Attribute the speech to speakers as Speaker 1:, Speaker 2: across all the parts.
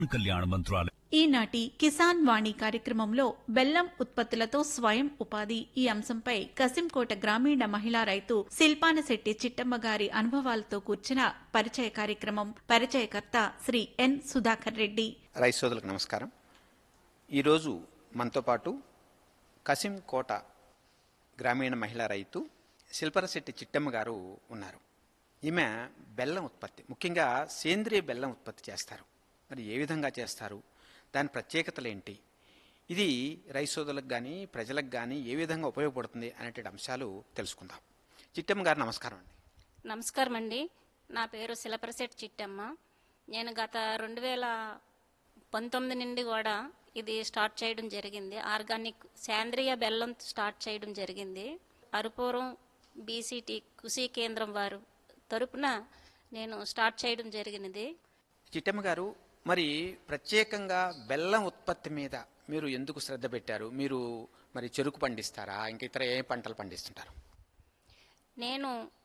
Speaker 1: कल्याण मंत्रालय
Speaker 2: ఈనాటి కిసాన్ వాణి కార్యక్రమంలో బెల్లం ఉత్పత్తులతో స్వయం ఉపాధి ఈ అంశంపై కసింకోట గ్రామీణ మహిళా రైతు శిల్పానశెట్టి చిట్టమ్మ గారి అనుభవాలతో కూర్చిన పరిచయ కార్యక్రమం పరిచయకర్త శ్రీ ఎన్ సుధాకర్ రెడ్డి
Speaker 3: రైతు సోదరులకు నమస్కారం ఈరోజు మనతో పాటు కసిం కోట గ్రామీణ మహిళా రైతు శిల్పరశెట్టి చిట్టమ్మ గారు ఉన్నారు ఈమె బెల్లం ఉత్పత్తి ముఖ్యంగా సేంద్రియ బెల్లం ఉత్పత్తి చేస్తారు మరి ఏ విధంగా చేస్తారు దాని ప్రత్యేకతలు ఏంటి ఇది రైతు సోదరులకు కానీ ప్రజలకు కానీ ఏ విధంగా ఉపయోగపడుతుంది అనేటువంటి అంశాలు తెలుసుకుందాం చిట్టమ్మ గారు నమస్కారం అండి
Speaker 4: నమస్కారం అండి నా పేరు శిలప్రసెట్ చిట్టమ్మ నేను గత రెండు వేల పంతొమ్మిది నుండి కూడా ఇది స్టార్ట్ చేయడం జరిగింది ఆర్గానిక్ సేంద్రియ బెల్లం స్టార్ట్ చేయడం జరిగింది అరుపూరం బీసీటీ కృషి కేంద్రం వారు తరపున నేను స్టార్ట్ చేయడం జరిగినది
Speaker 3: చిట్టమ్మ గారు మరి ప్రత్యేకంగా బెల్లం ఉత్పత్తి మీద మీరు ఎందుకు శ్రద్ధ పెట్టారు మీరు మరి చెరుకు పండిస్తారా ఇంక ఇతర ఏ పంటలు పండిస్తుంటారు
Speaker 4: నేను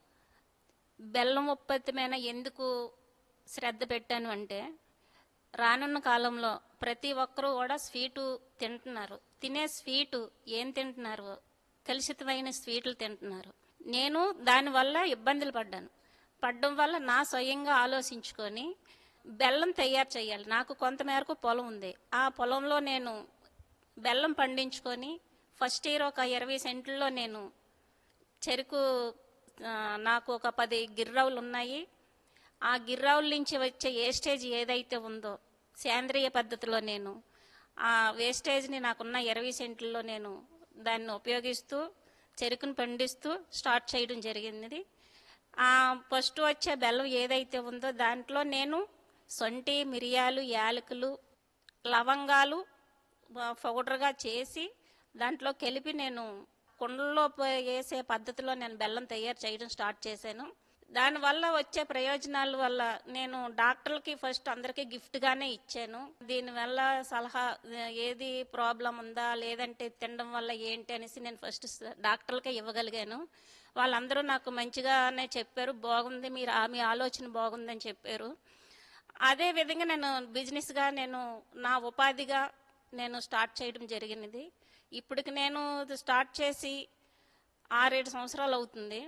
Speaker 4: బెల్లం ఉత్పత్తి మీద ఎందుకు శ్రద్ధ పెట్టాను అంటే రానున్న కాలంలో ప్రతి ఒక్కరూ కూడా స్వీటు తింటున్నారు తినే స్వీటు ఏం తింటున్నారు కలుషితమైన స్వీట్లు తింటున్నారు నేను దానివల్ల ఇబ్బందులు పడ్డాను పడ్డం వల్ల నా స్వయంగా ఆలోచించుకొని బెల్లం తయారు చేయాలి నాకు కొంతమేరకు పొలం ఉంది ఆ పొలంలో నేను బెల్లం పండించుకొని ఫస్ట్ ఇయర్ ఒక ఇరవై సెంట్లలో నేను చెరుకు ఆ, నాకు ఒక పది గిర్రావులు ఉన్నాయి ఆ గిర్రావుల నుంచి వచ్చే వేస్టేజ్ ఏదైతే ఉందో సేంద్రియ పద్ధతిలో నేను ఆ వేస్టేజ్ని నాకున్న ఇరవై సెంట్లలో నేను దాన్ని ఉపయోగిస్తూ చెరుకును పండిస్తూ స్టార్ట్ చేయడం జరిగింది ఆ ఫస్ట్ వచ్చే బెల్లం ఏదైతే ఉందో దాంట్లో నేను సొంటి మిరియాలు యాలకులు లవంగాలు ఆ, పౌడర్గా చేసి దాంట్లో కలిపి నేను కుండల్లో పో- వేసే పద్ధతిలో నేను బెల్లం తయారు చేయడం స్టార్ట్ చేశాను దానివల్ల వచ్చే ప్రయోజనాల వల్ల నేను డాక్టర్లకి ఫస్ట్ అందరికీ గిఫ్ట్గానే ఇచ్చాను దీనివల్ల సలహా ఏది ప్రాబ్లం ఉందా లేదంటే తినడం వల్ల ఏంటి అనేసి నేను ఫస్ట్ డాక్టర్లకే ఇవ్వగలిగాను వాళ్ళందరూ నాకు మంచిగానే చెప్పారు బాగుంది మీరు ఆ- మీ ఆలోచన బాగుందని చెప్పారు అదే విధంగా నేను బిజినెస్గా నేను నా ఉపాధిగా నేను స్టార్ట్ చేయడం జరిగినది ఇప్పటికి నేను ఇది స్టార్ట్ చేసి ఆరేడు సంవత్సరాలు అవుతుంది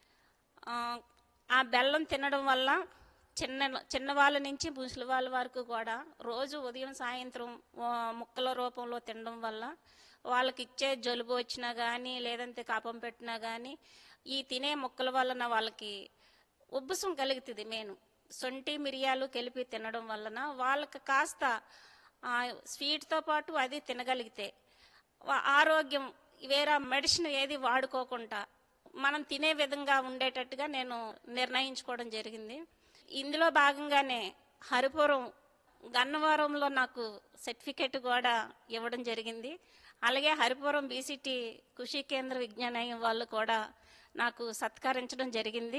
Speaker 4: ఆ, ఆ బెల్లం తినడం వల్ల చిన్న చిన్న వాళ్ళ నుంచి ముసలి వాళ్ళ వరకు కూడా రోజు ఉదయం సాయంత్రం ఆ, ముక్కల రూపంలో తినడం వల్ల వాళ్ళకి ఇచ్చే జలుబు వచ్చినా కానీ లేదంటే కాపం పెట్టినా కానీ ఈ తినే ముక్కల వలన వాళ్ళకి ఉబ్బసం కలుగుతుంది మెయిన్ సొంటి మిరియాలు కలిపి తినడం వలన వాళ్ళకి కాస్త ఆ, స్వీట్తో పాటు అది తినగలిగితే వా- ఆరోగ్యం వేరే మెడిసిన్ ఏది వాడుకోకుండా మనం తినే విధంగా ఉండేటట్టుగా నేను నిర్ణయించుకోవడం జరిగింది ఇందులో భాగంగానే హరిపురం గన్నవరంలో నాకు సర్టిఫికెట్ కూడా ఇవ్వడం జరిగింది అలాగే హరిపురం బీసీటీ కృషి కేంద్ర విజ్ఞానయం వాళ్ళు కూడా నాకు సత్కరించడం జరిగింది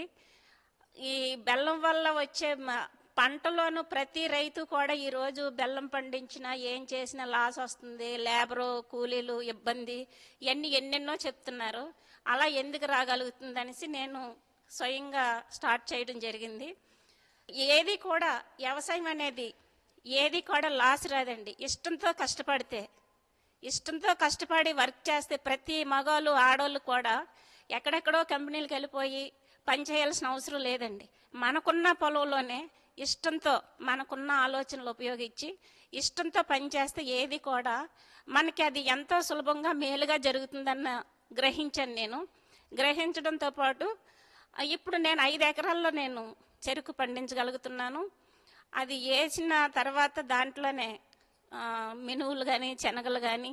Speaker 4: ఈ బెల్లం వల్ల వచ్చే మ- పంటలోను ప్రతి రైతు కూడా ఈరోజు బెల్లం పండించినా ఏం చేసినా లాస్ వస్తుంది లేబరు కూలీలు ఇబ్బంది ఇవన్నీ ఎన్నెన్నో చెప్తున్నారు అలా ఎందుకు రాగలుగుతుంది అనేసి నేను స్వయంగా స్టార్ట్ చేయడం జరిగింది ఏది కూడా వ్యవసాయం అనేది ఏది కూడా లాస్ రాదండి ఇష్టంతో కష్టపడితే ఇష్టంతో కష్టపడి వర్క్ చేస్తే ప్రతి మగవాళ్ళు ఆడవాళ్ళు కూడా ఎక్కడెక్కడో కంపెనీలకు వెళ్ళిపోయి పని చేయాల్సిన అవసరం లేదండి మనకున్న పొలంలోనే ఇష్టంతో మనకున్న ఆలోచనలు ఉపయోగించి ఇష్టంతో పని చేస్తే ఏది కూడా మనకి అది ఎంతో సులభంగా మేలుగా జరుగుతుందన్న గ్రహించాను నేను గ్రహించడంతో పాటు ఆ, ఇప్పుడు నేను ఐదు ఎకరాల్లో నేను చెరుకు పండించగలుగుతున్నాను అది వేసిన తర్వాత దాంట్లోనే ఆ, మినువులు కానీ శనగలు కానీ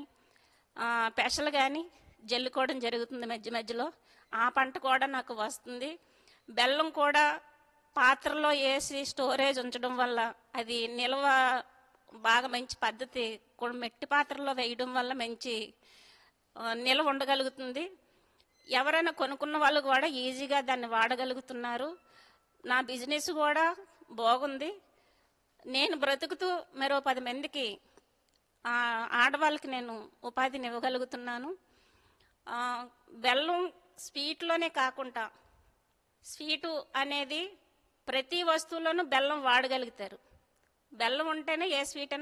Speaker 4: పెసలు కానీ జల్లుకోవడం జరుగుతుంది మధ్య మధ్యలో ఆ పంట కూడా నాకు వస్తుంది బెల్లం కూడా పాత్రలో వేసి స్టోరేజ్ ఉంచడం వల్ల అది నిల్వ బాగా మంచి పద్ధతి కూడా మెట్టి పాత్రలో వేయడం వల్ల మంచి ఆ, నిల్వ ఉండగలుగుతుంది ఎవరైనా కొనుక్కున్న వాళ్ళు కూడా ఈజీగా దాన్ని వాడగలుగుతున్నారు నా బిజినెస్ కూడా బాగుంది నేను బ్రతుకుతూ మరో పది మందికి ఆ, ఆడవాళ్ళకి నేను ఉపాధిని ఇవ్వగలుగుతున్నాను ఆ, బెల్లం స్వీట్లోనే కాకుండా స్వీటు అనేది ప్రతి వస్తువులోనూ బెల్లం వాడగలుగుతారు బెల్లం ఉంటేనే ఏ స్వీట్